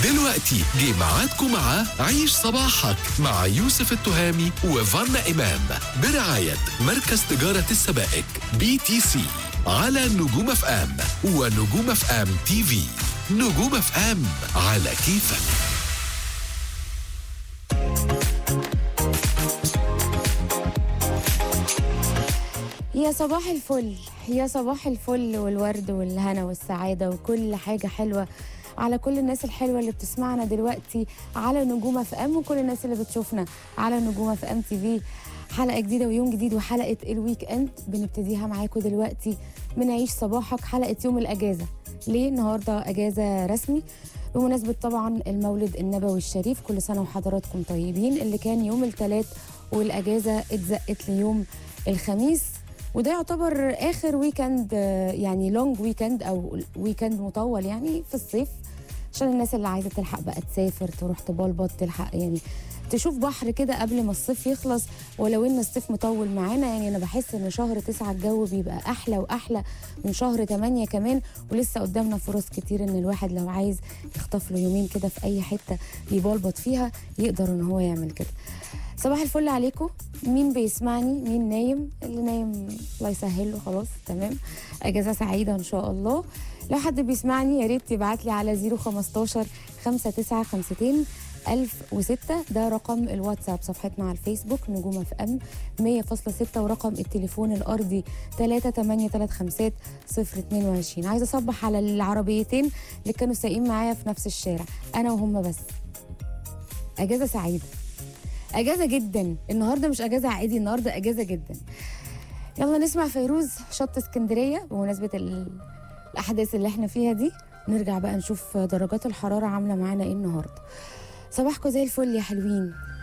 دلوقتي جه ميعادكم مع عيش صباحك مع يوسف التهامي وفانا إمام برعاية مركز تجارة السبائك بي تي سي على نجوم اف ام ونجوم اف ام تي في نجوم اف ام على كيفك يا صباح الفل يا صباح الفل والورد والهنا والسعادة وكل حاجة حلوة على كل الناس الحلوة اللي بتسمعنا دلوقتي على نجوم اف ام وكل الناس اللي بتشوفنا على نجوم اف ام تي في حلقة جديدة ويوم جديد وحلقة الويك اند بنبتديها معاكم دلوقتي من عيش صباحك حلقة يوم الأجازة ليه النهاردة أجازة رسمي بمناسبة طبعا المولد النبوي الشريف كل سنة وحضراتكم طيبين اللي كان يوم الثلاث والأجازة اتزقت ليوم الخميس وده يعتبر اخر ويكند آه، يعني لونج ويكند او ويكند مطول يعني في الصيف عشان الناس اللي عايزه تلحق بقى تسافر تروح تبلبط تلحق يعني تشوف بحر كده قبل ما الصيف يخلص ولو ان الصيف مطول معانا يعني انا بحس ان شهر تسعة الجو بيبقى احلى واحلى من شهر تمانية كمان ولسه قدامنا فرص كتير ان الواحد لو عايز يخطف له يومين كده في اي حته يبلبط فيها يقدر ان هو يعمل كده صباح الفل عليكم مين بيسمعني مين نايم اللي نايم الله يسهل له خلاص تمام اجازه سعيده ان شاء الله لو حد بيسمعني يا ريت يبعت لي على 015 5952 1006 ده رقم الواتساب صفحتنا على الفيسبوك نجوم اف ام 100.6 ورقم التليفون الارضي 3835 022 عايزه اصبح على العربيتين اللي كانوا سايقين معايا في نفس الشارع انا وهم بس اجازه سعيده اجازه جدا النهارده مش اجازه عادي النهارده اجازه جدا يلا نسمع فيروز شط اسكندريه بمناسبه ال- الاحداث اللي احنا فيها دي نرجع بقى نشوف درجات الحراره عامله معانا ايه النهارده صباحكم زي الفل يا حلوين